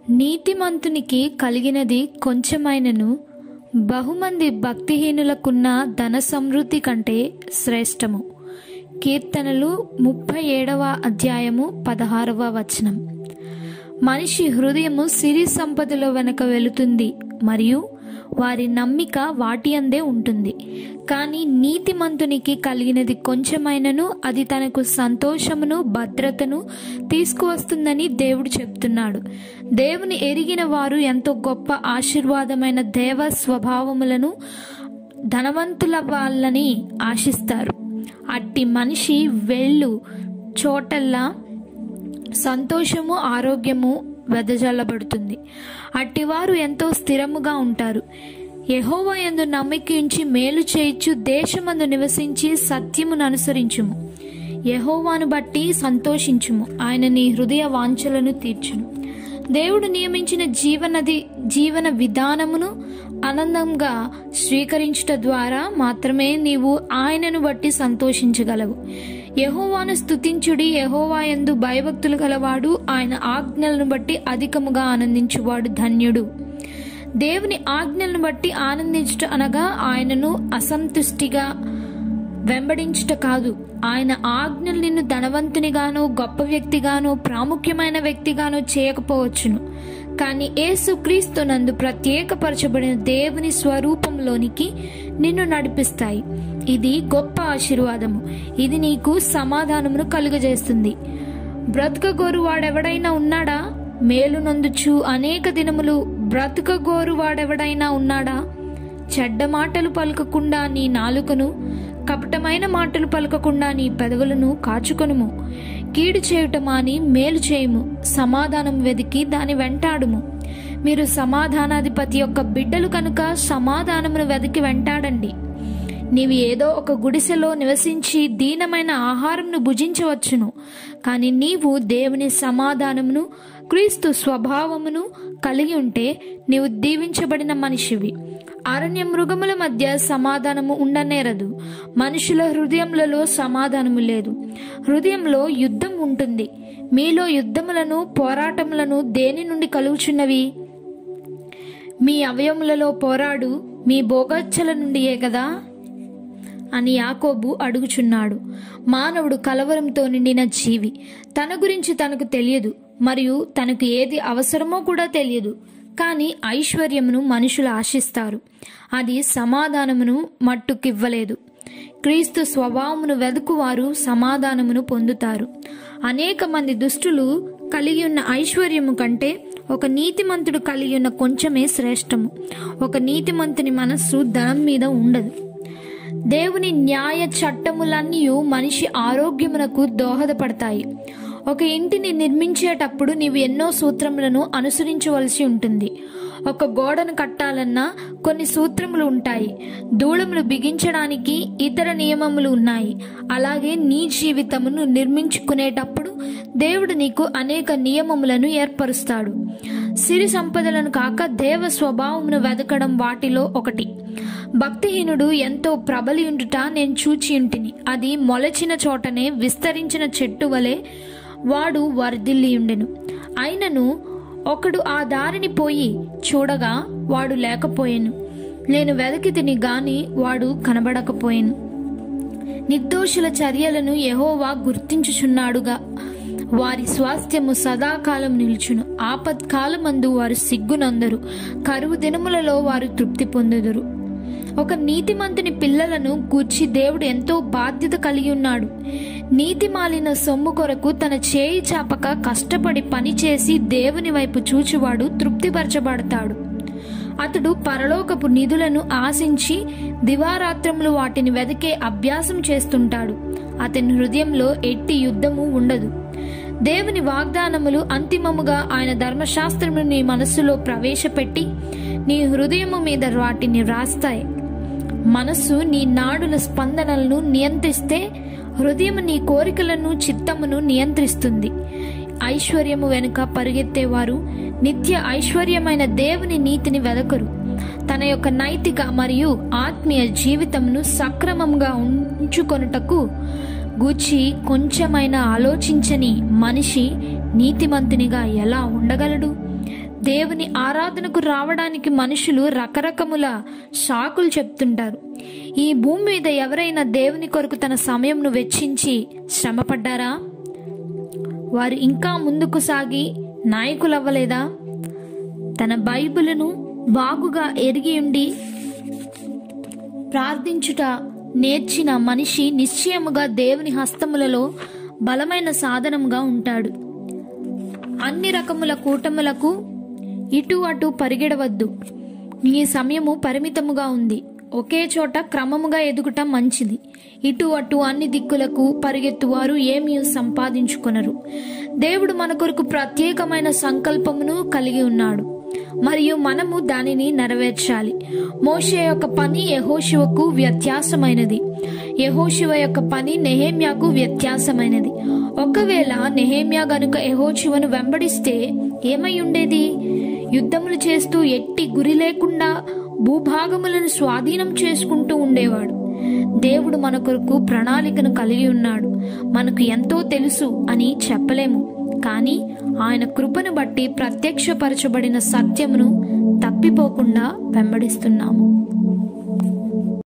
నీతిమంతునికి కలిగినది కొంచెమైనను బహుమంది భక్తిహీనులకున్న ధన సమృద్ధి కంటే శ్రేష్టము కీర్తనలు ముప్పై ఏడవ అధ్యాయము పదహారవ వచనం మనిషి హృదయము సిరి సంపదల వెనక వెళుతుంది మరియు వారి నమ్మిక వాటి అందే ఉంటుంది కానీ నీతిమంతునికి కలిగినది కొంచెమైనను అది తనకు సంతోషమును భద్రతను తీసుకువస్తుందని దేవుడు చెప్తున్నాడు దేవుని ఎరిగిన వారు ఎంతో గొప్ప ఆశీర్వాదమైన దేవ స్వభావములను ధనవంతుల వాళ్ళని ఆశిస్తారు అట్టి మనిషి వెళ్ళు చోటల్లా సంతోషము ఆరోగ్యము వెదజల్లబడుతుంది అట్టివారు ఎంతో స్థిరముగా ఉంటారు యహోవా యందు నమ్మికించి మేలు చేయించు దేశమందు నివసించి సత్యమును అనుసరించుము యహోవాను బట్టి సంతోషించుము ఆయన నీ హృదయ వాంఛలను తీర్చును దేవుడు నియమించిన జీవనది జీవన విధానమును ఆనందంగా స్వీకరించుట ద్వారా మాత్రమే నీవు ఆయనను బట్టి సంతోషించగలవు యహోవాను స్తుతించుడి యహోవా యందు భయభక్తులు గలవాడు ఆయన ఆజ్ఞలను బట్టి అధికముగా ఆనందించువాడు ధన్యుడు దేవుని ఆజ్ఞలను బట్టి ఆనందించుట అనగా ఆయనను అసంతుష్టిగా వెంబడించుట కాదు ఆయన ఆజ్ఞలు నిన్ను ధనవంతునిగానో గొప్ప వ్యక్తిగానో ప్రాముఖ్యమైన వ్యక్తిగానో చేయకపోవచ్చును కానీ యేసు క్రీస్తు నందు ప్రత్యేకపరచబడిన దేవుని స్వరూపంలోనికి నిన్ను నడిపిస్తాయి ఇది గొప్ప ఆశీర్వాదము ఇది నీకు సమాధానమును కలుగజేస్తుంది బ్రతకగోరు వాడెవడైనా ఉన్నాడా మేలు నందుచు అనేక దినములు బ్రతకగోరు వాడెవడైనా ఉన్నాడా చెడ్డ మాటలు పలకకుండా నీ నాలుకను కపటమైన మాటలు పలకకుండా నీ పెదవులను కాచుకొనుము కీడు చేయుట మాని మేలు చేయుము సమాధానం వెదికి దాని వెంటాడుము మీరు సమాధానాధిపతి యొక్క బిడ్డలు కనుక సమాధానమును వెతికి వెంటాడండి నీవు ఏదో ఒక గుడిసెలో నివసించి దీనమైన ఆహారంను భుజించవచ్చును కానీ నీవు దేవుని సమాధానమును క్రీస్తు స్వభావమును కలిగి ఉంటే నీవు దీవించబడిన మనిషివి అరణ్య మృగముల మధ్య సమాధానము ఉండనేరదు మనుషుల హృదయములలో సమాధానము లేదు హృదయంలో యుద్ధం ఉంటుంది మీలో యుద్ధములను పోరాటములను దేని నుండి కలుగుచున్నవి మీ అవయములలో పోరాడు మీ భోగచ్చల నుండియే కదా అని యాకోబు అడుగుచున్నాడు మానవుడు కలవరంతో నిండిన జీవి తన గురించి తనకు తెలియదు మరియు తనకు ఏది అవసరమో కూడా తెలియదు కానీ ఐశ్వర్యమును మనుషులు ఆశిస్తారు అది సమాధానమును మట్టుకివ్వలేదు క్రీస్తు స్వభావమును వెదుకువారు సమాధానమును పొందుతారు అనేక మంది దుష్టులు కలిగి ఉన్న ఐశ్వర్యము కంటే ఒక నీతిమంతుడు కలిగి ఉన్న కొంచెమే శ్రేష్టము ఒక నీతిమంతుని మనస్సు ధనం మీద ఉండదు దేవుని న్యాయ చట్టములన్నీ మనిషి ఆరోగ్యమునకు దోహదపడతాయి ఒక ఇంటిని నిర్మించేటప్పుడు నీవు ఎన్నో సూత్రములను అనుసరించవలసి ఉంటుంది ఒక గోడను కట్టాలన్నా కొన్ని సూత్రములు ఉంటాయి దూడములు బిగించడానికి ఇతర నియమములు ఉన్నాయి అలాగే నీ జీవితమును నిర్మించుకునేటప్పుడు దేవుడు నీకు అనేక నియమములను ఏర్పరుస్తాడు సిరి సంపదలను కాక దేవ స్వభావమును వెదకడం వాటిలో ఒకటి భక్తిహీనుడు ఎంతో ప్రబలియుండుట నేను చూచియుంటిని అది మొలచిన చోటనే విస్తరించిన చెట్టు వలె వాడు వర్ధిల్లియుండెను అయినను ఒకడు ఆ దారిని పోయి చూడగా వాడు లేకపోయాను నేను వెదకి తిని గాని వాడు కనబడకపోయాను నిర్దోషుల చర్యలను యహోవా గుర్తించుచున్నాడుగా వారి స్వాస్థ్యము సదాకాలం నిలుచును ఆపత్కాలమందు వారు సిగ్గునందరు కరువు దినములలో వారు తృప్తి పొందుదురు ఒక నీతిమంతుని పిల్లలను గూర్చి దేవుడు ఎంతో బాధ్యత కలిగి ఉన్నాడు నీతి మాలిన సొమ్ము కొరకు తన చేయి చాపక కష్టపడి పనిచేసి దేవుని వైపు చూచువాడు తృప్తిపరచబడతాడు అతడు పరలోకపు నిధులను ఆశించి దివారాత్రములు వాటిని వెదికే అభ్యాసం చేస్తుంటాడు అతని హృదయంలో ఎట్టి యుద్ధము ఉండదు దేవుని వాగ్దానములు అంతిమముగా ఆయన ధర్మశాస్త్రమును నీ మనస్సులో ప్రవేశపెట్టి నీ హృదయము మీద వాటిని రాస్తాయి మనస్సు నీ నాడుల స్పందనలను నియంత్రిస్తే హృదయం నీ కోరికలను చిత్తమును నియంత్రిస్తుంది ఐశ్వర్యము వెనుక పరిగెత్తేవారు నిత్య ఐశ్వర్యమైన దేవుని నీతిని వెదకరు తన యొక్క నైతిక మరియు ఆత్మీయ జీవితమును సక్రమంగా ఉంచుకొనుటకు గూర్చి కొంచెమైనా ఆలోచించని మనిషి నీతిమంతునిగా ఎలా ఉండగలడు దేవుని ఆరాధనకు రావడానికి మనుషులు రకరకముల సాకులు చెప్తుంటారు ఈ భూమి మీద ఎవరైనా దేవుని కొరకు తన సమయంను వెచ్చించి శ్రమపడ్డారా వారు ఇంకా ముందుకు సాగి నాయకులవ్వలేదా తన బైబిలును బాగుగా ఎరిగి ఉండి ప్రార్థించుట నేర్చిన మనిషి నిశ్చయముగా దేవుని హస్తములలో బలమైన సాధనంగా ఉంటాడు అన్ని రకముల కూటములకు ఇటు అటు పరిగెడవద్దు నీ సమయము పరిమితముగా ఉంది ఒకే చోట క్రమముగా ఎదుగుట మంచిది ఇటు అటు అన్ని దిక్కులకు పరిగెత్తువారు ఏమీ సంపాదించుకొనరు దేవుడు మన కొరకు ప్రత్యేకమైన సంకల్పమును కలిగి ఉన్నాడు మరియు మనము దానిని నెరవేర్చాలి మోషే యొక్క పని యహోశివకు వ్యత్యాసమైనది యహోశివ యొక్క పని నెహేమ్యాకు వ్యత్యాసమైనది ఒకవేళ నెహేమ్యా గనుక యహోశివను వెంబడిస్తే ఏమై ఉండేది యుద్ధములు చేస్తూ ఎట్టి గురి లేకుండా భూభాగములను స్వాధీనం చేసుకుంటూ ఉండేవాడు దేవుడు మన కొరకు ప్రణాళికను కలిగి ఉన్నాడు మనకు ఎంతో తెలుసు అని చెప్పలేము కానీ ఆయన కృపను బట్టి ప్రత్యక్షపరచబడిన సత్యమును తప్పిపోకుండా వెంబడిస్తున్నాము